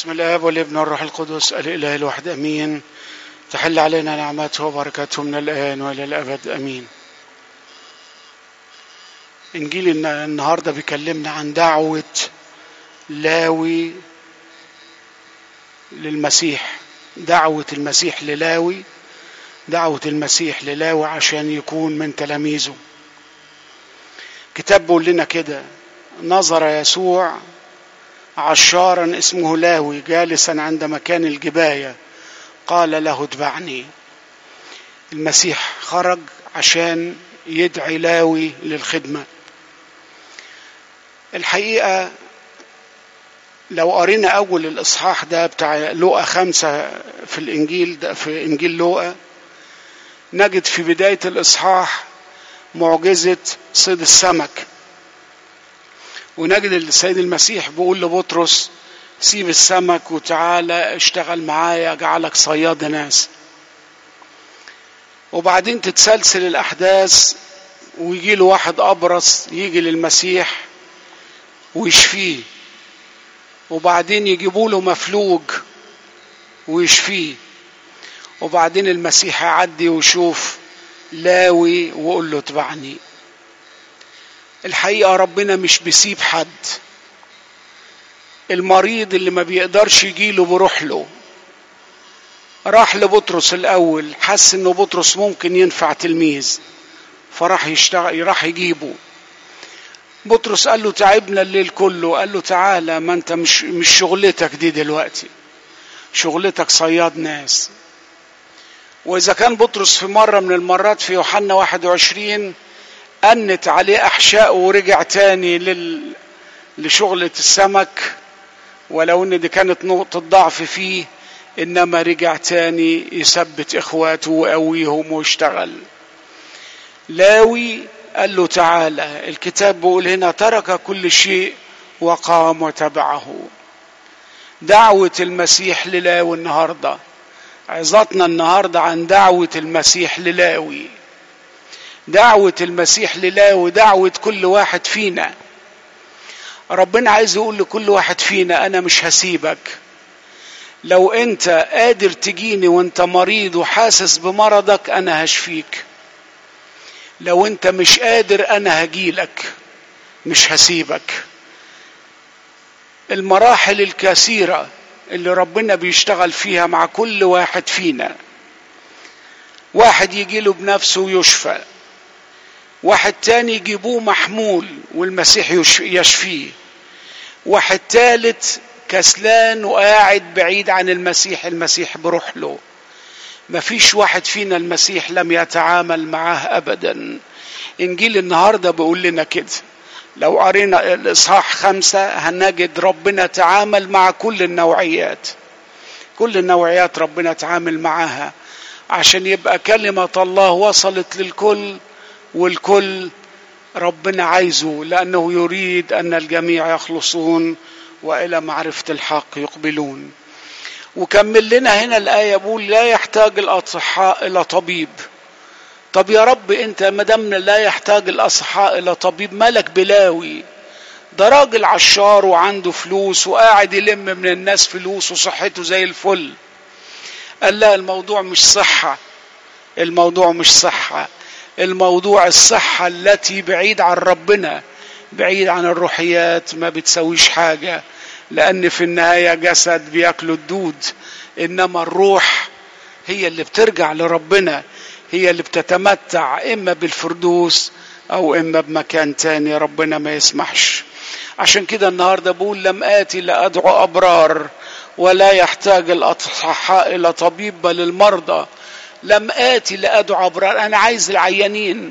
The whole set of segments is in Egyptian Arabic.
بسم الاب والابن والروح القدس الاله الواحد امين تحل علينا نعمته وبركاته من الان والى الابد امين انجيل النهارده بيكلمنا عن دعوه لاوي للمسيح دعوه المسيح للاوي دعوه المسيح للاوي عشان يكون من تلاميذه كتاب بيقول لنا كده نظر يسوع عشارا اسمه لاوي جالسا عند مكان الجباية قال له اتبعني المسيح خرج عشان يدعي لاوي للخدمة الحقيقة لو قرينا أول الإصحاح ده بتاع لوقا خمسة في الإنجيل ده في إنجيل لوقا نجد في بداية الإصحاح معجزة صيد السمك ونجد السيد المسيح بيقول لبطرس سيب السمك وتعالى اشتغل معايا اجعلك صياد ناس وبعدين تتسلسل الاحداث ويجي له واحد ابرص يجي للمسيح ويشفيه وبعدين يجيبوا له مفلوج ويشفيه وبعدين المسيح يعدي ويشوف لاوي ويقول له اتبعني الحقيقة ربنا مش بيسيب حد المريض اللي ما بيقدرش يجيله بروح له راح لبطرس الأول حس إنه بطرس ممكن ينفع تلميذ فراح يشتغل راح يجيبه بطرس قال له تعبنا الليل كله قال له تعالى ما انت مش مش شغلتك دي دلوقتي شغلتك صياد ناس واذا كان بطرس في مره من المرات في يوحنا 21 أنت عليه أحشاء ورجع تاني لل... لشغلة السمك ولو إن دي كانت نقطة ضعف فيه إنما رجع تاني يثبت إخواته ويقويهم ويشتغل لاوي قال له تعالى الكتاب بيقول هنا ترك كل شيء وقام وتبعه دعوة المسيح للاوي النهاردة عظتنا النهاردة عن دعوة المسيح للاوي دعوة المسيح لله ودعوة كل واحد فينا ربنا عايز يقول لكل واحد فينا أنا مش هسيبك لو أنت قادر تجيني وأنت مريض وحاسس بمرضك أنا هشفيك لو أنت مش قادر أنا هجيلك مش هسيبك المراحل الكثيرة اللي ربنا بيشتغل فيها مع كل واحد فينا واحد يجيله بنفسه ويشفى واحد تاني يجيبوه محمول والمسيح يشفيه واحد تالت كسلان وقاعد بعيد عن المسيح المسيح بروح له مفيش واحد فينا المسيح لم يتعامل معاه ابدا انجيل النهارده بيقول لنا كده لو قرينا الاصحاح خمسة هنجد ربنا تعامل مع كل النوعيات كل النوعيات ربنا تعامل معاها عشان يبقى كلمة الله وصلت للكل والكل ربنا عايزه لأنه يريد أن الجميع يخلصون وإلى معرفة الحق يقبلون وكمل لنا هنا الآية بيقول لا يحتاج الأصحاء إلى طبيب طب يا رب أنت ما دام لا يحتاج الأصحاء إلى طبيب ملك بلاوي ده راجل عشار وعنده فلوس وقاعد يلم من الناس فلوس وصحته زي الفل قال لا الموضوع مش صحة الموضوع مش صحة الموضوع الصحة التي بعيد عن ربنا بعيد عن الروحيات ما بتسويش حاجة لأن في النهاية جسد بياكلوا الدود إنما الروح هي اللي بترجع لربنا هي اللي بتتمتع إما بالفردوس أو إما بمكان تاني ربنا ما يسمحش عشان كده النهاردة بقول لم آتي لأدعو أبرار ولا يحتاج الأصحاء إلى طبيب بل المرضى لم آتي لأدعو أبرار أنا عايز العيانين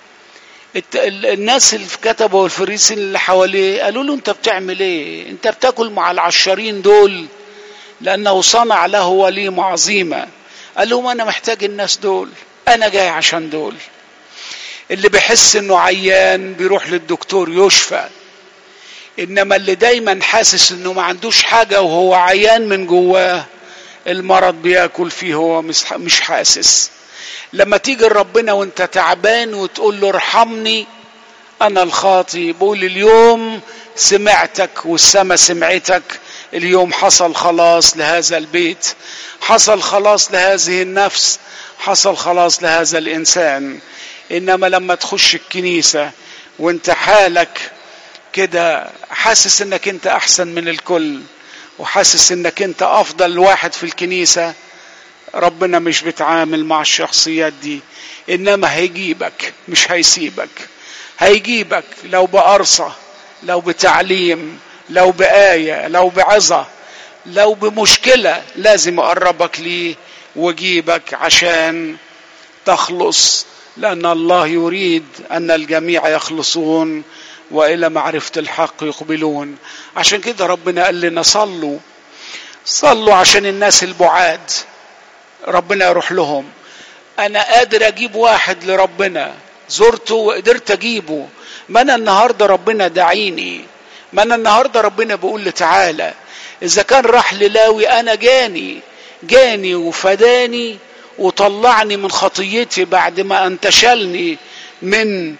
الناس اللي كتبوا والفريسين اللي حواليه قالوا له أنت بتعمل إيه أنت بتاكل مع العشارين دول لأنه صنع له وليمة عظيمة قال لهم أنا محتاج الناس دول أنا جاي عشان دول اللي بيحس إنه عيان بيروح للدكتور يشفى إنما اللي دايما حاسس إنه ما عندوش حاجة وهو عيان من جواه المرض بياكل فيه هو مش حاسس لما تيجي لربنا وانت تعبان وتقول له ارحمني انا الخاطي بقول اليوم سمعتك والسما سمعتك اليوم حصل خلاص لهذا البيت حصل خلاص لهذه النفس حصل خلاص لهذا الانسان انما لما تخش الكنيسه وانت حالك كده حاسس انك انت احسن من الكل وحاسس انك انت افضل واحد في الكنيسه ربنا مش بيتعامل مع الشخصيات دي انما هيجيبك مش هيسيبك هيجيبك لو بقرصه لو بتعليم لو بآية لو بعظة لو بمشكلة لازم أقربك ليه وجيبك عشان تخلص لأن الله يريد أن الجميع يخلصون وإلى معرفة الحق يقبلون عشان كده ربنا قال لنا صلوا صلوا عشان الناس البعاد ربنا يروح لهم أنا قادر أجيب واحد لربنا زرته وقدرت أجيبه ما أنا النهاردة ربنا دعيني ما أنا النهاردة ربنا بيقول لي تعالى إذا كان راح للاوي أنا جاني جاني وفداني وطلعني من خطيتي بعد ما انتشلني من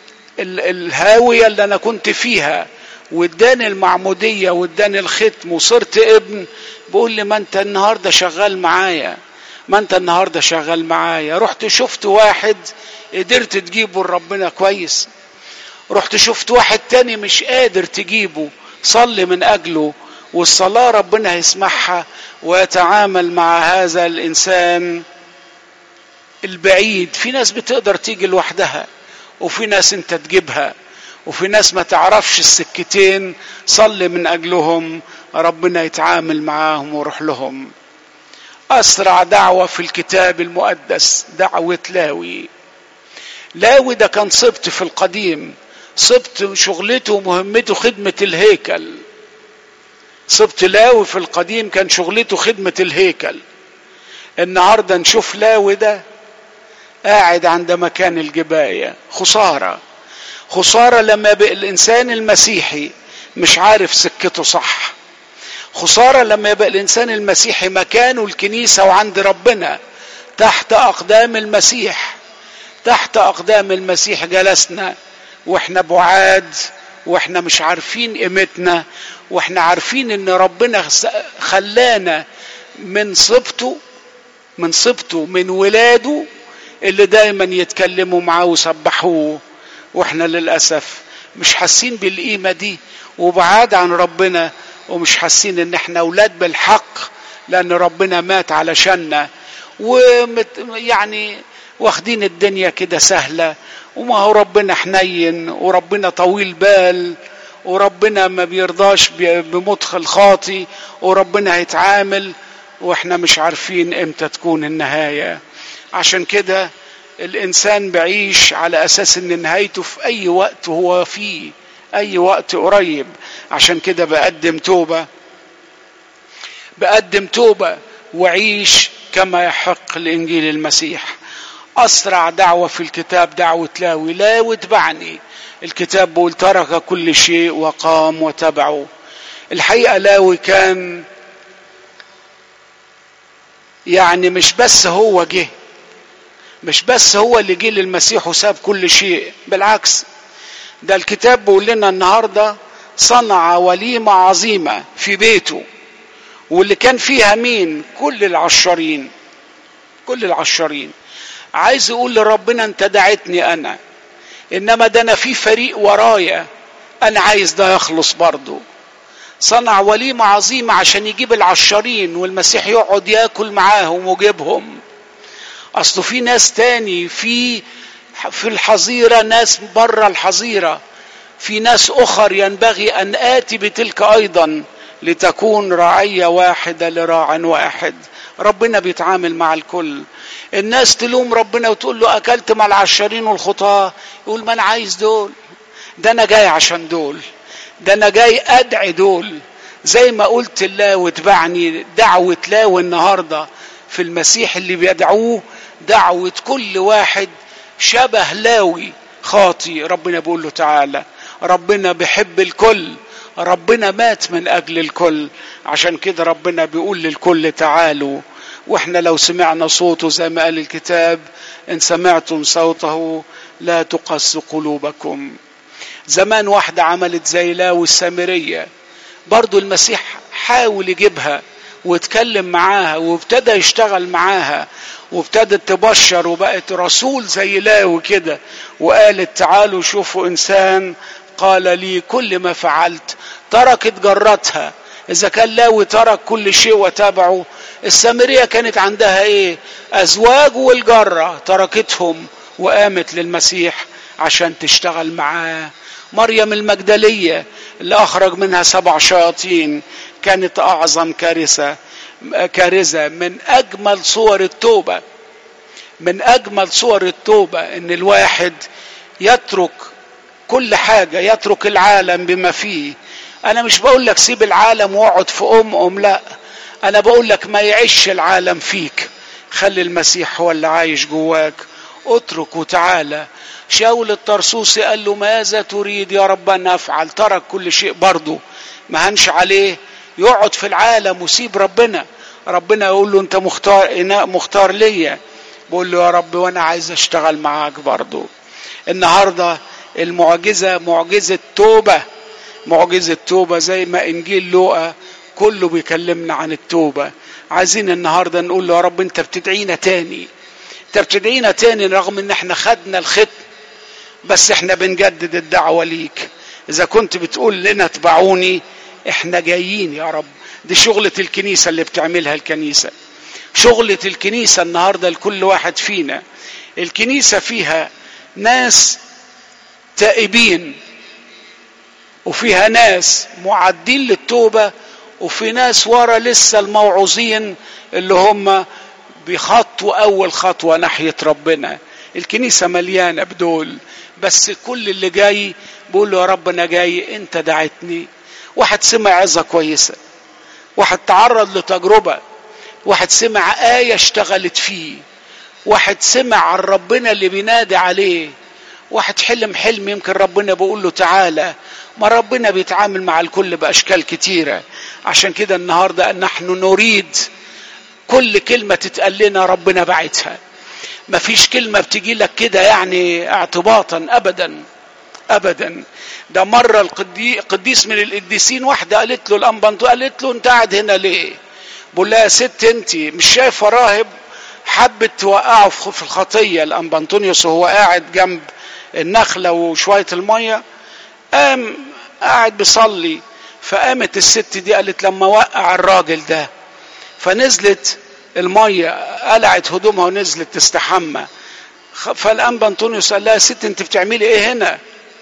الهاوية اللي أنا كنت فيها واداني المعمودية واداني الختم وصرت ابن بقول لي ما انت النهاردة شغال معايا ما انت النهاردة شغال معايا رحت شفت واحد قدرت تجيبه لربنا كويس رحت شفت واحد تاني مش قادر تجيبه صلي من أجله والصلاة ربنا هيسمعها ويتعامل مع هذا الإنسان البعيد في ناس بتقدر تيجي لوحدها وفي ناس انت تجيبها وفي ناس ما تعرفش السكتين صلي من أجلهم ربنا يتعامل معاهم ويروح لهم أسرع دعوة في الكتاب المقدس دعوة لاوي لاوي ده كان صبت في القديم صبت شغلته ومهمته خدمة الهيكل صبت لاوي في القديم كان شغلته خدمة الهيكل النهاردة نشوف لاوي ده قاعد عند مكان الجباية خسارة خسارة لما يبقى الإنسان المسيحي مش عارف سكته صح خسارة لما يبقى الإنسان المسيحي مكانه الكنيسة وعند ربنا تحت أقدام المسيح تحت أقدام المسيح جلسنا واحنا بعاد واحنا مش عارفين قيمتنا واحنا عارفين ان ربنا خلانا من صبته من صبته من ولاده اللي دايما يتكلموا معاه ويسبحوه واحنا للاسف مش حاسين بالقيمه دي وبعاد عن ربنا ومش حاسين ان احنا اولاد بالحق لان ربنا مات علشاننا ومت يعني واخدين الدنيا كده سهله وما هو ربنا حنين وربنا طويل بال وربنا ما بيرضاش بمدخل خاطي وربنا هيتعامل واحنا مش عارفين امتى تكون النهايه عشان كده الانسان بعيش على اساس ان نهايته في اي وقت هو فيه اي وقت قريب عشان كده بقدم توبه بقدم توبه وعيش كما يحق لانجيل المسيح اسرع دعوه في الكتاب دعوه لاوي لا واتبعني الكتاب بيقول ترك كل شيء وقام وتبعه الحقيقه لاوي كان يعني مش بس هو جه مش بس هو اللي جه للمسيح وساب كل شيء بالعكس ده الكتاب بيقول لنا النهارده صنع وليمه عظيمه في بيته واللي كان فيها مين كل العشارين كل العشارين عايز يقول لربنا انت دعيتني انا انما ده انا في فريق ورايا انا عايز ده يخلص برضه صنع وليمة عظيمة عشان يجيب العشارين والمسيح يقعد ياكل معاهم ويجيبهم اصله في ناس تاني في في الحظيرة ناس بره الحظيرة في ناس اخر ينبغي ان اتي بتلك ايضا لتكون رعية واحدة لراع واحد ربنا بيتعامل مع الكل الناس تلوم ربنا وتقول له اكلت مع العشارين والخطاه يقول ما انا عايز دول ده انا جاي عشان دول ده انا جاي ادعي دول زي ما قلت الله واتبعني دعوة لاوي النهاردة في المسيح اللي بيدعوه دعوة كل واحد شبه لاوي خاطي ربنا بيقول له تعالى ربنا بيحب الكل ربنا مات من اجل الكل عشان كده ربنا بيقول للكل تعالوا واحنا لو سمعنا صوته زي ما قال الكتاب ان سمعتم صوته لا تقس قلوبكم زمان واحدة عملت زي لاوي السامرية برضو المسيح حاول يجيبها واتكلم معاها وابتدى يشتغل معاها وابتدت تبشر وبقت رسول زي لاوي كده وقالت تعالوا شوفوا انسان قال لي كل ما فعلت تركت جرتها اذا كان لاوي ترك كل شيء وتابعه السامريه كانت عندها ايه ازواج والجره تركتهم وقامت للمسيح عشان تشتغل معاه مريم المجدليه اللي اخرج منها سبع شياطين كانت اعظم كارثه كارثه من اجمل صور التوبه من اجمل صور التوبه ان الواحد يترك كل حاجه يترك العالم بما فيه انا مش بقول لك سيب العالم واقعد في ام ام لا انا بقول لك ما يعيش العالم فيك خلي المسيح هو اللي عايش جواك اترك وتعالى شاول الطرسوسي قال له ماذا تريد يا رب ان افعل ترك كل شيء برضه ما هنش عليه يقعد في العالم وسيب ربنا ربنا يقول له انت مختار اناء مختار ليا بقول له يا رب وانا عايز اشتغل معاك برضه النهارده المعجزه معجزه توبه معجزه توبه زي ما انجيل لوقا كله بيكلمنا عن التوبه عايزين النهارده نقول له يا رب انت بتدعينا تاني انت بتدعينا تاني رغم ان احنا خدنا الختم بس احنا بنجدد الدعوه ليك اذا كنت بتقول لنا اتبعوني احنا جايين يا رب دي شغلة الكنيسة اللي بتعملها الكنيسة شغلة الكنيسة النهاردة لكل واحد فينا الكنيسة فيها ناس تائبين وفيها ناس معدين للتوبة وفي ناس ورا لسه الموعوظين اللي هم بيخطوا أول خطوة ناحية ربنا الكنيسة مليانة بدول بس كل اللي جاي بيقول له يا رب أنا جاي أنت دعتني واحد سمع عظة كويسة واحد تعرض لتجربة واحد سمع آية اشتغلت فيه واحد سمع عن ربنا اللي بينادي عليه واحد حلم حلم يمكن ربنا بيقول له تعالى ما ربنا بيتعامل مع الكل بأشكال كتيرة عشان كده النهاردة نحن نريد كل كلمة تتقال لنا ربنا بعتها مفيش كلمة بتجي لك كده يعني اعتباطا أبدا ابدا ده مره القدي... قديس من القديسين واحده قالت له الانبنطو قالت له انت قاعد هنا ليه بقول لها يا ست انت مش شايفه راهب حبت توقعه في الخطيه الانبنطونيوس وهو قاعد جنب النخله وشويه الميه قام قاعد بيصلي فقامت الست دي قالت لما وقع الراجل ده فنزلت الميه قلعت هدومها ونزلت تستحمى فالانبا انطونيوس قال لها يا ست انت بتعملي ايه هنا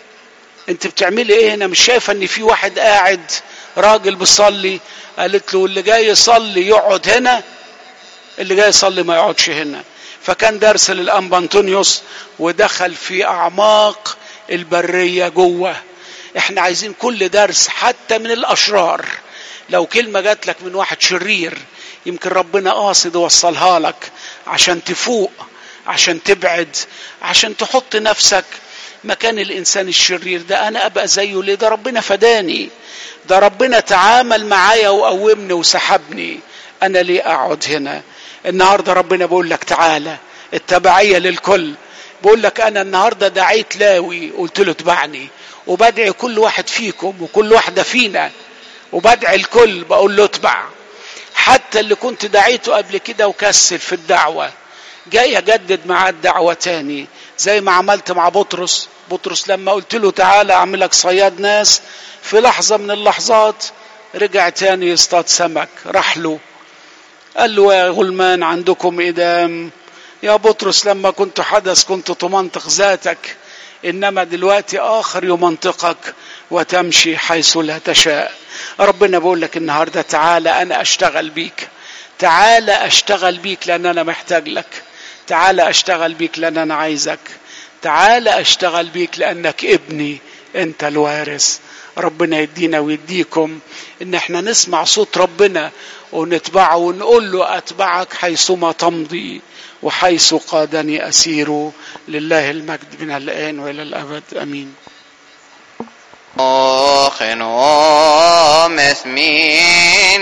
انت بتعملي ايه هنا مش شايفه ان في واحد قاعد راجل بيصلي قالت له اللي جاي يصلي يقعد هنا اللي جاي يصلي ما يقعدش هنا فكان درس للانبا انطونيوس ودخل في اعماق البريه جوه احنا عايزين كل درس حتى من الاشرار لو كلمه جات لك من واحد شرير يمكن ربنا قاصد يوصلها لك عشان تفوق عشان تبعد عشان تحط نفسك مكان الانسان الشرير ده انا ابقى زيه ليه ده ربنا فداني ده ربنا تعامل معايا وقومني وسحبني انا ليه اقعد هنا النهارده ربنا بقول لك تعالى التبعيه للكل بقول لك انا النهارده دعيت لاوي قلت له اتبعني وبدعي كل واحد فيكم وكل واحده فينا وبدعي الكل بقول له اتبع حتى اللي كنت دعيته قبل كده وكسل في الدعوه جاي اجدد معاه الدعوه تاني زي ما عملت مع بطرس بطرس لما قلت له تعالى اعملك صياد ناس في لحظه من اللحظات رجع تاني يصطاد سمك راح له قال له يا غلمان عندكم إدام يا بطرس لما كنت حدث كنت تمنطق ذاتك إنما دلوقتي آخر يمنطقك وتمشي حيث لا تشاء ربنا بقول لك النهاردة تعالى أنا أشتغل بيك تعالى أشتغل بيك لأن أنا محتاج لك تعالى أشتغل بيك لأن أنا عايزك تعالى أشتغل بيك لأنك ابني أنت الوارث ربنا يدينا ويديكم ان احنا نسمع صوت ربنا ونتبعه ونقول له اتبعك حيثما تمضي وحيث قادني اسير لله المجد من الان والى الابد امين خنوم اسمين